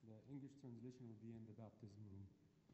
The English translation will be in the baptism room.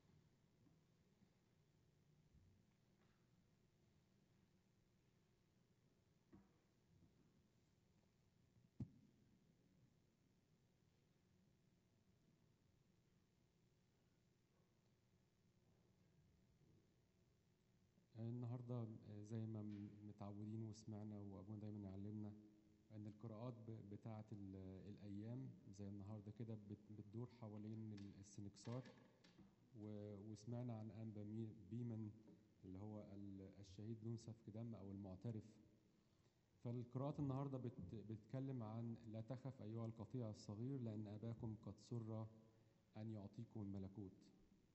النهارده زي ما متعودين وسمعنا وابونا دايما يعلمنا ان القراءات ب- بتاعه ال- الايام زي النهارده كده بت- بتدور حوالين ال- السنكسار و- وسمعنا عن انبا مي- بيمن اللي هو ال- الشهيد دون سفك دم او المعترف فالقراءات النهارده بت- بتتكلم عن لا تخف ايها القطيع الصغير لان اباكم قد سر ان يعطيكم الملكوت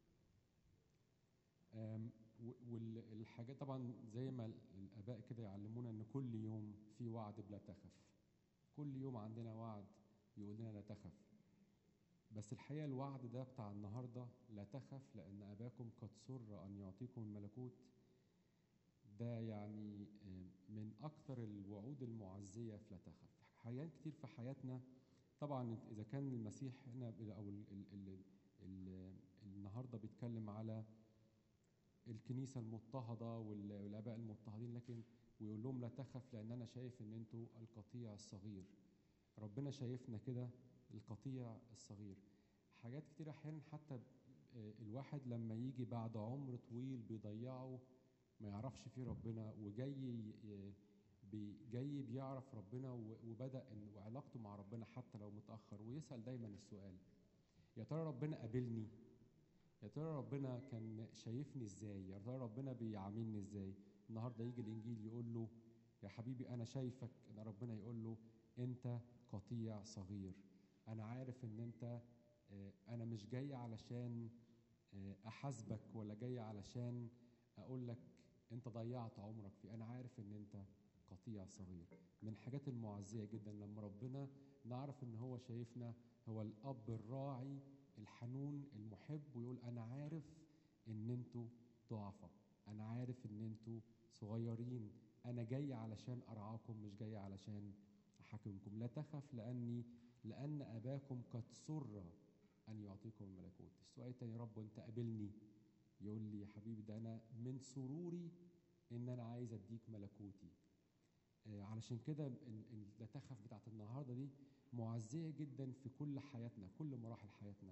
أم، و- والحاجات طبعا زي ما الاباء كده يعلمونا ان كل يوم في وعد بلا تخف كل يوم عندنا وعد يقول لنا لا تخف بس الحقيقه الوعد ده بتاع النهارده لا تخف لان اباكم قد سر ان يعطيكم الملكوت ده يعني أم، من اكثر الوعود المعزيه في لا تخف حاجات كتير في حياتنا طبعا اذا كان المسيح هنا او ال ال ال ال النهارده بيتكلم على الكنيسة المضطهدة وال- والآباء المضطهدين لكن ويقول لهم لا تخف لأن أنا شايف إن أنتوا القطيع الصغير ربنا شايفنا كده القطيع الصغير حاجات كتير أحيانا حتى آه، الواحد لما يجي بعد عمر طويل بيضيعه ما يعرفش فيه ربنا وجاي ي- بي- جاي بيعرف ربنا و- وبدأ إن وعلاقته مع ربنا حتى لو متأخر ويسأل دايما السؤال يا ترى ربنا قابلني يا ترى ربنا كان شايفني ازاي يا ترى ربنا بيعاملني ازاي النهارده يجي الانجيل يقول له يا حبيبي انا شايفك ان ربنا يقول له انت قطيع صغير انا عارف ان انت آه، انا مش جاي علشان آه، احاسبك ولا جاي علشان اقول لك انت ضيعت عمرك فيه انا عارف ان انت قطيع صغير من الحاجات المعزيه جدا لما ربنا نعرف ان هو شايفنا هو الاب الراعي الحنون المحب ويقول انا عارف ان انتوا ضعفاء انا عارف ان انتوا صغيرين انا جاي علشان ارعاكم مش جاي علشان احاكمكم لا تخف لاني لان اباكم قد سر ان يعطيكم الملكوت السؤال التاني يا رب انت قابلني يقول لي يا حبيبي ده انا من سروري ان انا عايز اديك ملكوتي آه، علشان كده ال- ال- لا تخف بتاعت النهارده دي معزيه جدا في كل حياتنا كل مراحل حياتنا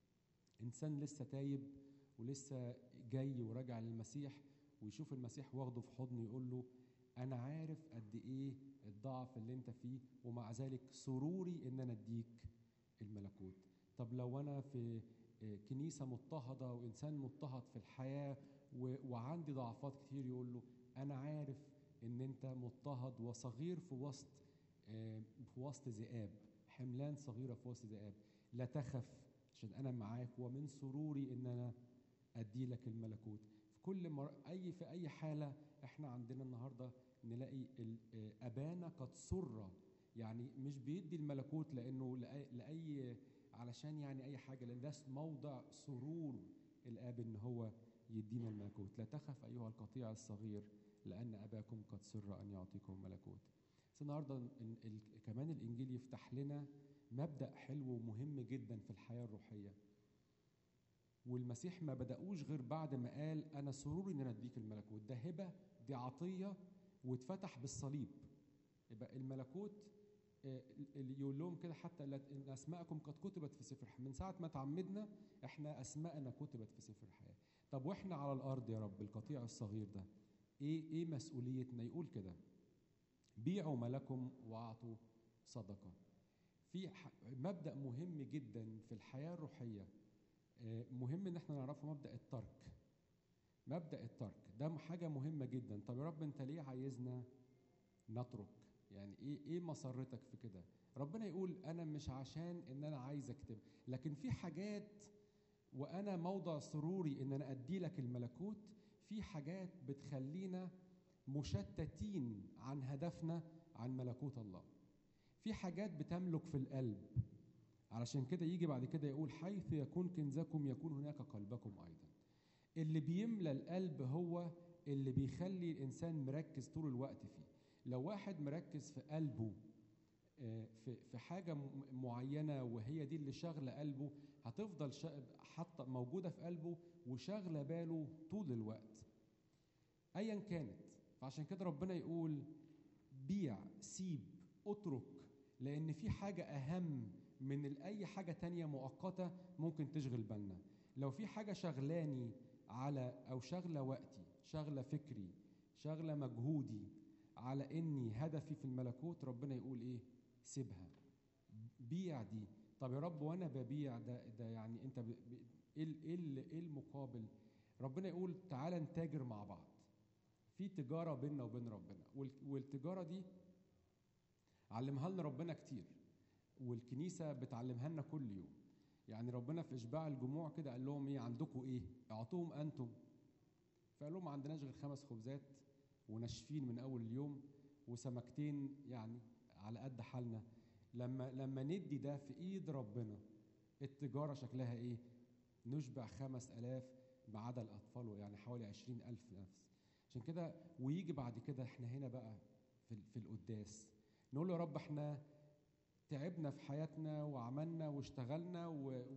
انسان لسه تايب ولسه جاي وراجع للمسيح ويشوف المسيح واخده في حضنه يقول له انا عارف قد ايه الضعف اللي انت فيه ومع ذلك سروري ان انا اديك الملكوت طب لو انا في آه، كنيسه مضطهده وانسان مضطهد في الحياه و- وعندي ضعفات كتير يقول له انا عارف ان انت مضطهد وصغير في وسط آه، في وسط ذئاب حملان صغيره في وسط ذئاب لا تخف عشان انا معاك ومن سروري ان انا ادي لك الملكوت في كل مر... اي في اي حاله احنا عندنا النهارده نلاقي ال- آه، ابانا قد سر يعني مش بيدي الملكوت لانه لاي, لأي علشان يعني اي حاجه لان ده موضع سرور الاب ان هو يدينا الملكوت لا تخف ايها القطيع الصغير لان اباكم قد سر ان يعطيكم الملكوت بس النهارده ال- ال- كمان الانجيل يفتح لنا مبدا حلو ومهم جدا في الحياه الروحيه والمسيح ما بدأوش غير بعد ما قال أنا سروري إن أنا أديك الملكوت ده هبة دي عطية واتفتح بالصليب يبقى الملكوت آه، اللي يقول لهم كده حتى لا- إن أسماءكم قد كتبت في سفر الحياة من ساعة ما تعمدنا إحنا أسماءنا كتبت في سفر الحياة طب وإحنا على الأرض يا رب القطيع الصغير ده إيه إيه مسؤوليتنا يقول كده بيعوا ما لكم واعطوا صدقه في ح- مبدا مهم جدا في الحياه الروحيه آه، مهم ان احنا نعرفه مبدا الترك مبدا الترك ده حاجه مهمه جدا طب يا رب انت ليه عايزنا نترك يعني ايه ايه مسرتك في كده ربنا يقول انا مش عشان ان انا عايز اكتب لكن في حاجات وانا موضع سروري ان انا ادي لك الملكوت في حاجات بتخلينا مشتتين عن هدفنا عن ملكوت الله في حاجات بتملك في القلب علشان كده يجي بعد كده يقول حيث يكون كنزكم يكون هناك قلبكم ايضا اللي بيملى القلب هو اللي بيخلي الانسان مركز طول الوقت فيه لو واحد مركز في قلبه آه، في في حاجه م- معينه وهي دي اللي شاغله قلبه هتفضل شا- حاطه موجوده في قلبه وشاغله باله طول الوقت ايا كانت فعشان كده ربنا يقول بيع سيب اترك لان في حاجه اهم من ال- اي حاجه تانية مؤقته ممكن تشغل بالنا لو في حاجه شغلاني على او شغله وقتي شغله فكري شغله مجهودي على اني هدفي في الملكوت ربنا يقول ايه سيبها بيع دي طب يا رب وانا ببيع ده ده يعني انت ب... ب... ايه ال- ايه ال- ايه المقابل ربنا يقول تعالى نتاجر مع بعض في تجاره بيننا وبين ربنا وال... والتجاره دي علمها لنا ربنا كتير والكنيسه بتعلمها لنا كل يوم يعني ربنا في اشباع الجموع كده قال لهم ايه عندكم ايه اعطوهم انتم فقال لهم ما عندناش غير خمس خبزات وناشفين من اول اليوم وسمكتين يعني على قد حالنا لما لما ندي ده في ايد ربنا التجاره شكلها ايه نشبع خمس الاف ما عدا الاطفال يعني حوالي عشرين الف نفس عشان كده ويجي بعد كده احنا هنا بقى في, في القداس نقول له يا رب احنا تعبنا في حياتنا وعملنا واشتغلنا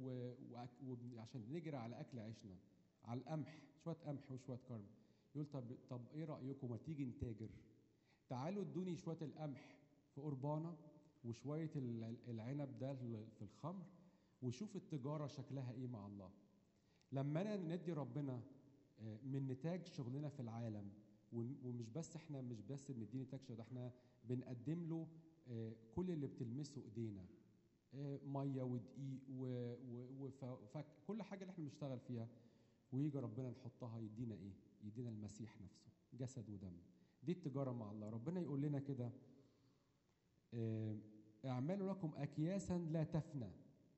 وعشان نجري على اكل عيشنا على القمح شويه قمح وشويه كرم يقول طب طب ايه رايكم ما تيجي نتاجر تعالوا ادوني شويه القمح في قربانه وشويه ال- العنب ده في الخمر وشوف التجاره شكلها ايه مع الله لما انا ندي ربنا آه، من نتاج شغلنا في العالم ون- ومش بس احنا مش بس بنديه نتاج شغل ده احنا بنقدم له آه، كل اللي بتلمسه ايدينا آه، ميه ودقيق و- و- وف- وفك كل حاجه اللي احنا بنشتغل فيها ويجي ربنا نحطها يدينا ايه يدينا المسيح نفسه جسد ودم دي التجاره مع الله ربنا يقول لنا كده آه، اعملوا لكم اكياسا لا تفنى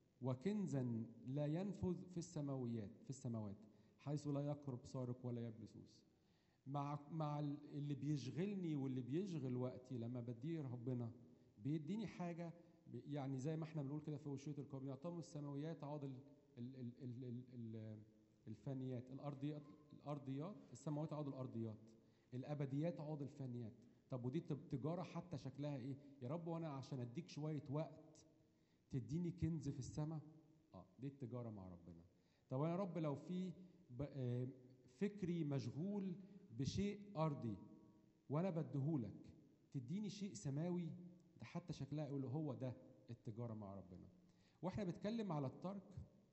وكنزا لا ينفذ في السماويات في السماوات حيث لا يقرب سارق ولا يبلسوس مع مع ال- اللي بيشغلني واللي بيشغل وقتي لما بديه ربنا بيديني حاجه ب- يعني زي ما احنا بنقول كده في وشيه القوم يعطيهم السماويات عوض ال ال ال ال ال ال الفانيات الارضيات الارضيات السماوات عوض الارضيات الابديات عوض الفانيات طب ودي تب- تجاره حتى شكلها ايه يا رب وانا عشان اديك شويه وقت تديني كنز في السماء اه دي التجاره مع ربنا طب يا رب لو في ب- آه، فكري مشغول بشيء ارضي وانا بديهولك تديني شيء سماوي ده حتى شكلها يقول هو ده التجاره مع ربنا واحنا بنتكلم على الترك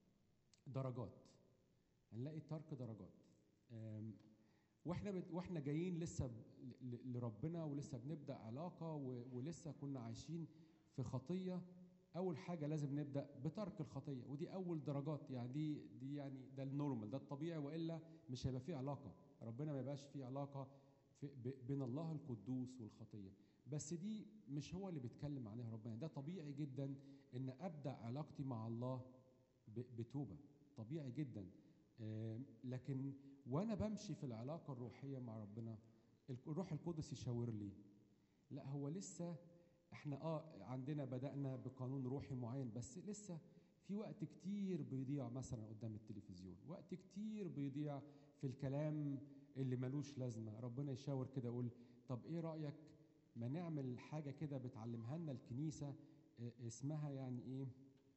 درجات هنلاقي الترك درجات آم، واحنا بت... واحنا جايين لسه ب... ل... ل- لربنا ولسه بنبدا علاقه و... ولسه كنا عايشين في خطيه اول حاجه لازم نبدا بترك الخطيه ودي اول درجات يعني دي دي يعني ده النورمال ده الطبيعي والا مش هيبقى فيه علاقه ربنا ما يبقاش فيه علاقه في ب... بين الله القدوس والخطيه بس دي مش هو اللي بيتكلم عليها ربنا ده طبيعي جدا ان ابدا علاقتي مع الله ب... بتوبه طبيعي جدا آم، لكن وانا بمشي في العلاقه الروحيه مع ربنا الك- الروح القدس يشاور لي لا هو لسه احنا اه عندنا بدانا بقانون روحي معين بس لسه في وقت كتير بيضيع مثلا قدام التلفزيون وقت كتير بيضيع في الكلام اللي ملوش لازمه ربنا يشاور كده يقول طب ايه رايك ما نعمل حاجه كده بتعلمها لنا الكنيسه آه، اسمها يعني ايه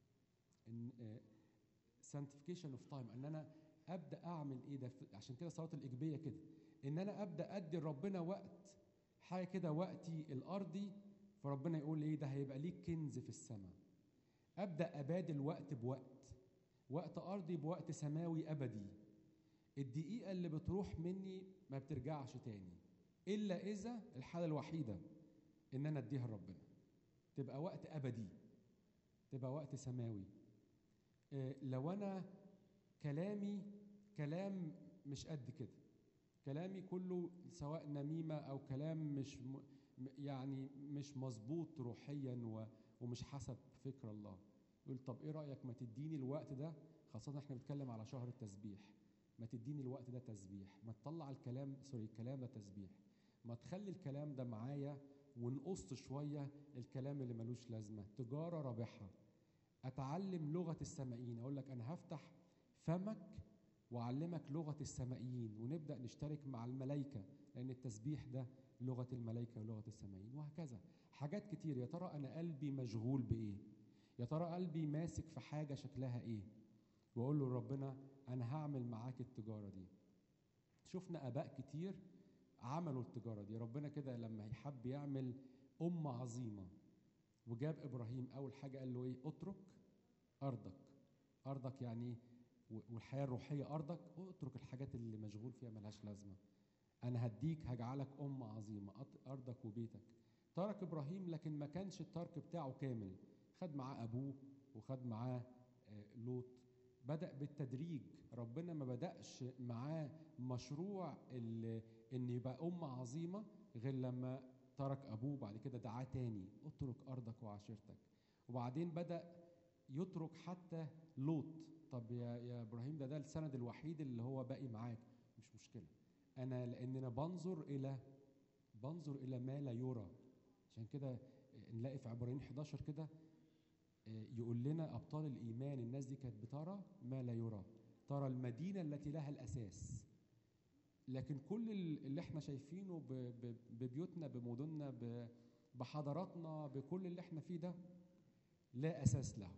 ان سانتيفيكيشن اوف تايم ان انا ابدا اعمل ايه ده في- عشان كده صلاه الايجابيه كده ان انا ابدا ادي لربنا وقت حاجه كده وقتي الارضي فربنا يقول ايه ده هيبقى ليك كنز في السماء ابدا ابادل وقت بوقت وقت ارضي بوقت سماوي ابدي الدقيقه اللي بتروح مني ما بترجعش تاني الا اذا الحاله الوحيده ان انا اديها لربنا تبقى وقت ابدي تبقى وقت سماوي آه، لو انا كلامي كلام مش قد كده كلامي كله سواء نميمه او كلام مش م... م- يعني مش مظبوط روحيا و... ومش حسب فكر الله يقول طب ايه رايك ما تديني الوقت ده خاصه احنا بنتكلم على شهر التسبيح ما تديني الوقت ده تسبيح ما تطلع الكلام سوري الكلام ده تسبيح ما تخلي الكلام ده معايا ونقص شويه الكلام اللي ملوش لازمه تجاره رابحه اتعلم لغه السمائيين اقول لك انا هفتح فمك واعلمك لغه السمائيين ونبدا نشترك مع الملائكه لان التسبيح ده لغه الملائكه ولغه السمائيين وهكذا حاجات كتير يا ترى انا قلبي مشغول بايه يا ترى قلبي ماسك في حاجه شكلها ايه واقول له ربنا انا هعمل معاك التجاره دي شفنا اباء كتير عملوا التجاره دي ربنا كده لما يحب يعمل امه عظيمه وجاب ابراهيم اول حاجه قال له ايه اترك ارضك ارضك يعني ايه والحياه الروحيه ارضك اترك الحاجات اللي مشغول فيها ملهاش لازمه انا هديك هجعلك امه عظيمه ارضك وبيتك ترك ابراهيم لكن ما كانش الترك بتاعه كامل خد معاه ابوه وخد معاه لوط بدا بالتدريج ربنا ما بداش معاه مشروع ان يبقى امه عظيمه غير لما ترك ابوه بعد كده دعاه تاني اترك ارضك وعشيرتك وبعدين بدا يترك حتى لوط طب يا يا ابراهيم ده ده السند الوحيد اللي هو باقي معاك مش مشكله انا لاننا بنظر الى بنظر الى ما لا يرى عشان كده نلاقي في عبرانيين 11 كده يقول لنا ابطال الايمان الناس دي كانت بترى ما لا يرى ترى المدينه التي لها الاساس لكن كل اللي احنا شايفينه ببيوتنا بمدننا بحضاراتنا بكل اللي احنا فيه ده لا اساس له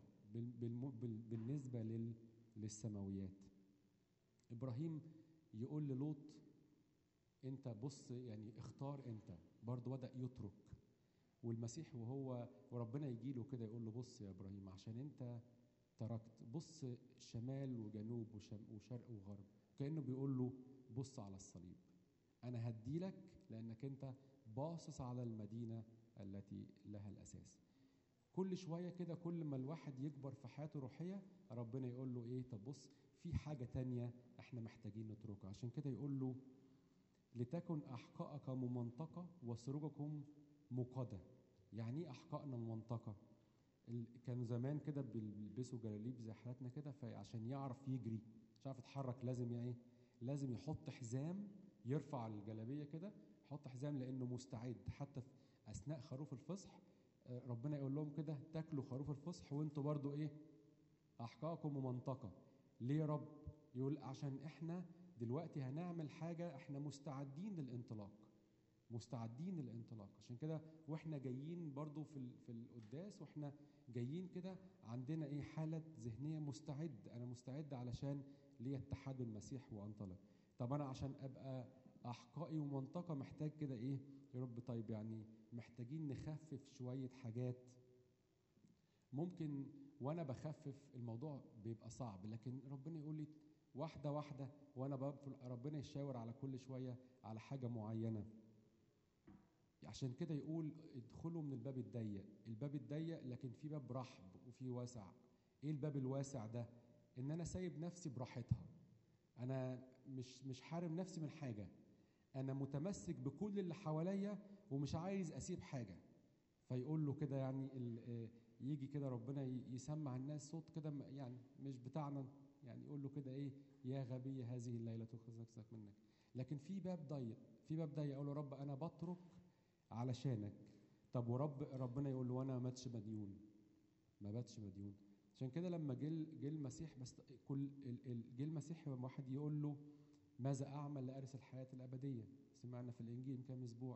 بالنسبه للسماويات ابراهيم يقول للوط انت بص يعني اختار انت برضه بدا يترك والمسيح وهو وربنا يجي له كده يقول له بص يا ابراهيم عشان انت تركت بص شمال وجنوب وشرق وغرب كانه بيقول له بص على الصليب انا هديلك لانك انت باصص على المدينه التي لها الاساس كل شويه كده كل ما الواحد يكبر في حياته الروحيه ربنا يقول له ايه طب بص في حاجه تانية احنا محتاجين نتركها عشان كده يقول له لتكن احقائك ممنطقه وسروجكم مقاده يعني ايه احقائنا ممنطقه كانوا زمان كده بيلبسوا جلاليب زي حالاتنا كده فعشان يعرف يجري مش عارف يتحرك لازم ايه لازم يحط حزام يرفع الجلابيه كده يحط حزام لانه مستعد حتى في اثناء خروف الفصح ربنا يقول لهم كده تاكلوا خروف الفصح وانتوا برضو ايه احقائكم ممنطقه ليه يا رب يقول عشان احنا دلوقتي هنعمل حاجه احنا مستعدين للانطلاق مستعدين للانطلاق عشان كده واحنا جايين برضو في في القداس واحنا جايين كده عندنا ايه حاله ذهنيه مستعد انا مستعد علشان ليا اتحاد بالمسيح وانطلق طب انا عشان ابقى احقائي ومنطقه محتاج كده ايه يا رب طيب يعني محتاجين نخفف شويه حاجات ممكن وانا بخفف الموضوع بيبقى صعب لكن ربنا يقول لي واحده واحده وانا ربنا يشاور على كل شويه على حاجه معينه عشان كده يقول ادخلوا من الباب الضيق الباب الضيق لكن في باب رحب وفي واسع ايه الباب الواسع ده ان انا سايب نفسي براحتها انا مش مش حارم نفسي من حاجه انا متمسك بكل اللي حواليا ومش عايز اسيب حاجه فيقول له كده يعني يجي كده ربنا يسمع الناس صوت كده يعني مش بتاعنا يعني يقول له كده ايه يا غبي هذه الليله تؤخذ نفسك منك لكن في باب ضيق في باب ضيق اقول له رب انا بترك علشانك طب ورب ربنا يقول له انا ما باتش مديون ما باتش مديون عشان كده لما جه جه المسيح بس كل جه المسيح واحد يقول له ماذا اعمل لارث الحياه الابديه سمعنا في الانجيل من كام اسبوع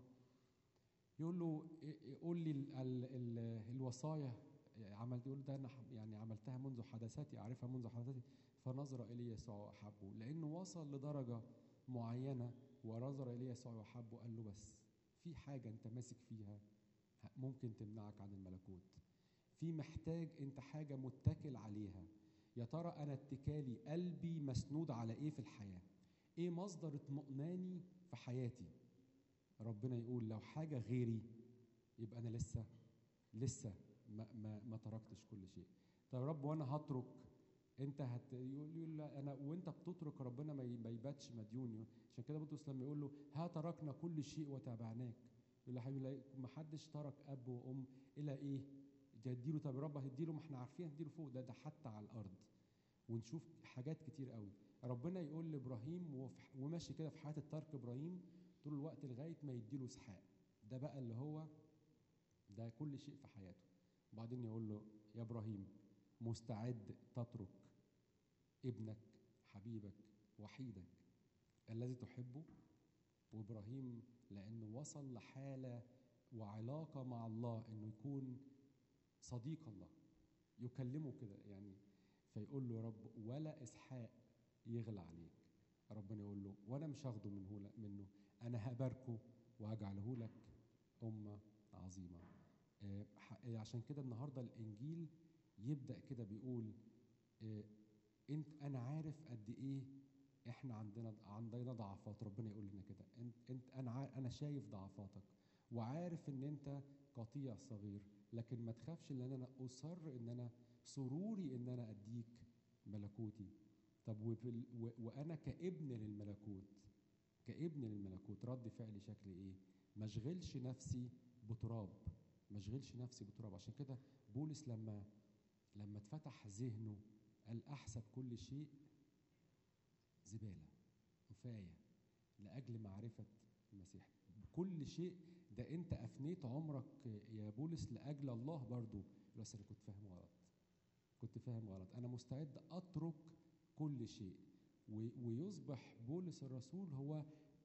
يقول له قول لي ال ال ال الوصايا عملت يقول ده انا يعني عملتها منذ حدثاتي اعرفها منذ حدثاتي فنظر الي يسوع واحبه لانه وصل لدرجه معينه ونظر الي يسوع واحبه قال له بس في حاجه انت ماسك فيها ممكن تمنعك عن الملكوت في محتاج انت حاجه متكل عليها يا ترى انا اتكالي قلبي مسنود على ايه في الحياه ايه مصدر اطمئناني في حياتي ربنا يقول لو حاجه غيري يبقى انا لسه لسه ما, ما, ما تركتش كل شيء طب يا رب وانا هترك انت هت يقول يقول لا انا وانت بتترك ربنا ما يباتش مديون عشان كده بطرس لما يقول له ها تركنا كل شيء وتابعناك يقول له حبيبي ما حدش ترك اب وام الى ايه اديله طب يا رب هديله ما احنا عارفين هديله فوق ده ده حتى على الارض ونشوف حاجات كتير قوي ربنا يقول لابراهيم وماشي كده في حياه الترك ابراهيم طول الوقت لغايه ما يديله اسحاق ده بقى اللي هو ده كل شيء في حياته وبعدين يقول له يا ابراهيم مستعد تترك ابنك حبيبك وحيدك الذي تحبه وابراهيم لانه وصل لحاله وعلاقة مع الله إنه يكون صديق الله يكلمه كده يعني فيقول له يا رب ولا إسحاق يغلى عليك ربنا يقول له وأنا مش هاخده منه منه أنا هباركه وهجعله لك أمة عظيمة آه، ح- آه، عشان كده النهارده الإنجيل يبدأ كده بيقول آه، انت انا عارف قد ايه احنا عندنا عندنا ضعفات ربنا يقول لنا كده انت انت انا عا- انا شايف ضعفاتك وعارف ان انت قطيع صغير لكن ما تخافش ان انا اصر ان انا سروري ان انا اديك ملكوتي طب وبال و وانا كابن للملكوت كابن للملكوت رد فعلي شكل ايه ما اشغلش نفسي بتراب ما اشغلش نفسي بتراب عشان كده بولس لما لما اتفتح ذهنه قال احسب كل شيء زباله نفايه لاجل معرفه المسيح كل شيء ده انت افنيت عمرك يا بولس لاجل الله برضو بس انا كنت فاهم غلط كنت فاهم غلط انا مستعد اترك كل شيء و- ويصبح بولس الرسول هو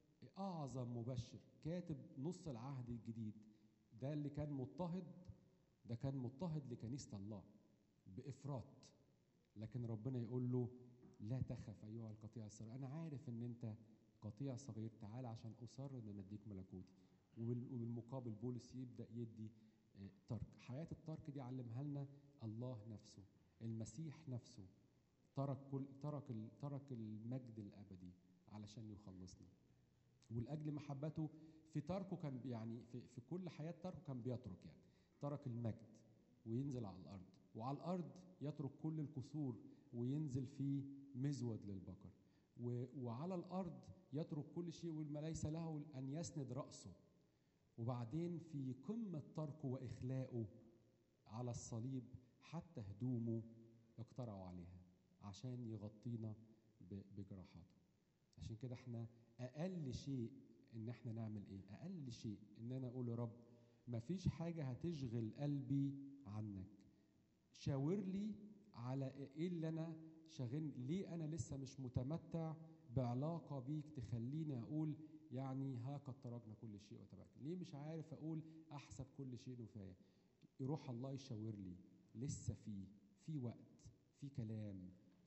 اعظم مبشر كاتب نص العهد الجديد ده اللي كان مضطهد ده كان مضطهد لكنيسه الله بافراط لكن ربنا يقول له لا تخف ايها القطيع الصغير انا عارف ان انت قطيع صغير تعال عشان اصر ان أنا اديك ملكوتي وبال- وبالمقابل بولس يبدا يدي آه، ترك حياه الترك دي علمها لنا الله نفسه المسيح نفسه ترك كل ترك ال- ترك المجد الابدي علشان يخلصنا ولاجل محبته في تركه كان بي- يعني في, في كل حياه تركه كان بيترك يعني ترك المجد وينزل على الارض وعلى الارض يترك كل القصور وينزل في مزود للبقر و- وعلى الارض يترك كل شيء وما ليس له ان يسند راسه وبعدين في قمه تركه واخلاقه على الصليب حتى هدومه اقترعوا عليها عشان يغطينا ب- بجراحاته عشان كده احنا اقل شيء ان احنا نعمل ايه اقل شيء ان انا اقول يا رب مفيش حاجه هتشغل قلبي عنك شاور لي على ايه اللي انا شاغل ليه انا لسه مش متمتع بعلاقه بيك تخليني اقول يعني ها قد تركنا كل شيء وتبعك ليه مش عارف اقول احسب كل شيء نفايه يروح الله يشاور لي لسه في في وقت في كلام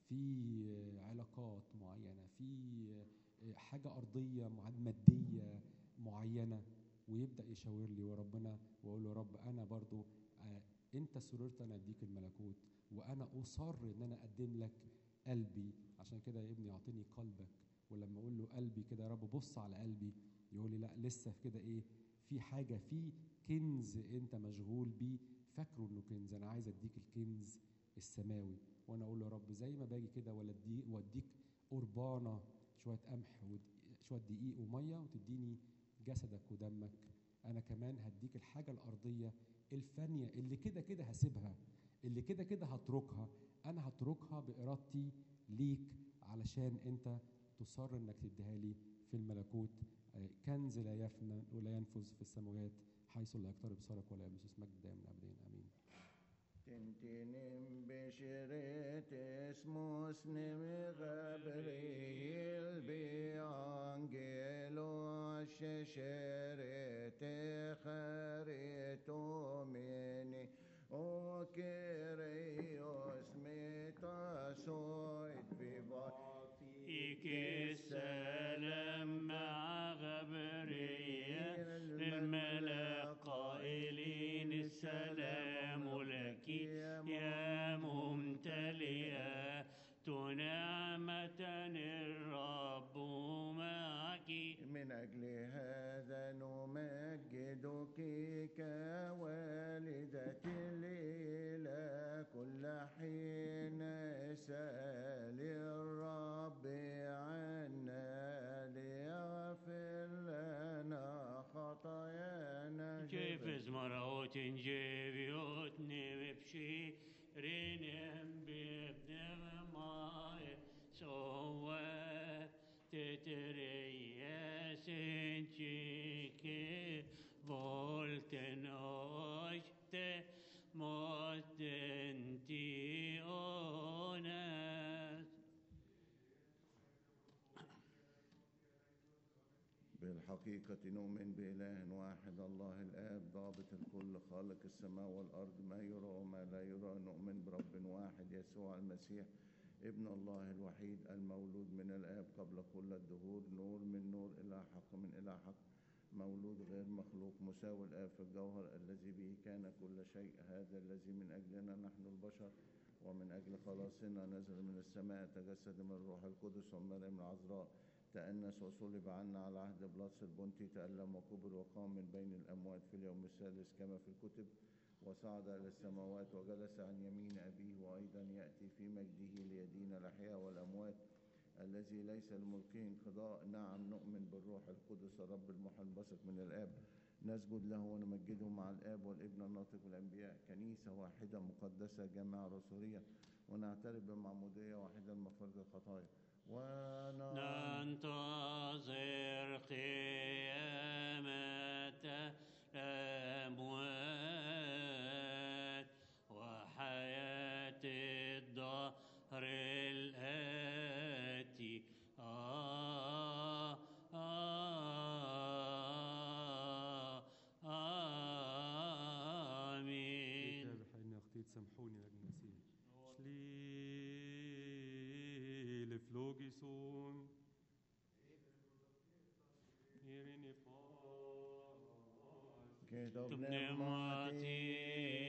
في علاقات معينه في حاجه ارضيه مع- ماديه معينه ويبدا يشاور لي وربنا واقول له يا رب انا برضو آه، انت سررت انا اديك الملكوت وانا اصر ان انا اقدم لك قلبي عشان كده يا ابني اعطيني قلبك ولما اقول له قلبي كده يا رب بص على قلبي يقول لي لا لسه كده ايه في حاجه في كنز انت مشغول بيه فاكره انه كنز انا عايز اديك الكنز السماوي وانا اقول له يا رب زي ما باجي كده ولا ادي واديك قربانه شويه قمح وشويه دقيق وميه وتديني جسدك ودمك انا كمان هديك الحاجه الارضيه الفانيه اللي كده كده هسيبها اللي كده كده هتركها انا هتركها بارادتي ليك علشان انت تصر انك تديها لي في الملكوت آه، كنز لا يفنى ولا ينفذ في السماوات حيث لا يقترب صارك ولا يمسس مجد دائما ابدين امين تنتنم بشريت اسموس نم غبريل بانجيلو ششرت خريتو مني او كريوس ميتاسويت في فيك السلام مع غبرية للملك قائلين السلام لك يا ممتلئة نعمة الرب معك من أجل هذا نمجدك كوالدة الإله كل حين اسأل الرب عنا ليغفر لنا خطايانا كيف زمرات جيبيوت نمبشي رينم بابن ماي سوى تتريا سنشيكي فولتن أشت مدنتي أوناس بالحق بالحقيقة نؤمن بإله واحد الله الآب ضابط الكل خالق السماء والأرض ما يرى وما لا يرى نؤمن برب واحد يسوع المسيح ابن الله الوحيد المولود من الآب قبل كل الدهور نور من نور إلى حق من إلى حق مولود غير مخلوق مساوي الآب في الجوهر الذي به كان كل شيء هذا الذي من أجلنا نحن البشر ومن أجل خلاصنا نزل من السماء تجسد من الروح القدس ومريم العذراء تأنس وصلب عنا على عهد بلاطس البنطي تألم وكبر وقام من بين الأموات في اليوم الثالث كما في الكتب وصعد إلى السماوات وجلس عن يمين أبيه وأيضا يأتي في مجده ليدين الأحياء والأموات الذي ليس لملكه انقضاء نعم نؤمن بالروح القدس الرب المحنبثق من الآب نسجد له ونمجده مع الآب والابن الناطق والأنبياء كنيسة واحدة مقدسة جامعة رسولية ونعترف بمعمودية واحدة لمغفرة الخطايا ونعم ننتظر قيامة الأموات وحياة الدهر الآتي آه آه آمين كتاب حين أختي تسامحوني لأجل المسيح شليل فلوجيسون إيريني فاس كتاب تبني نعمتي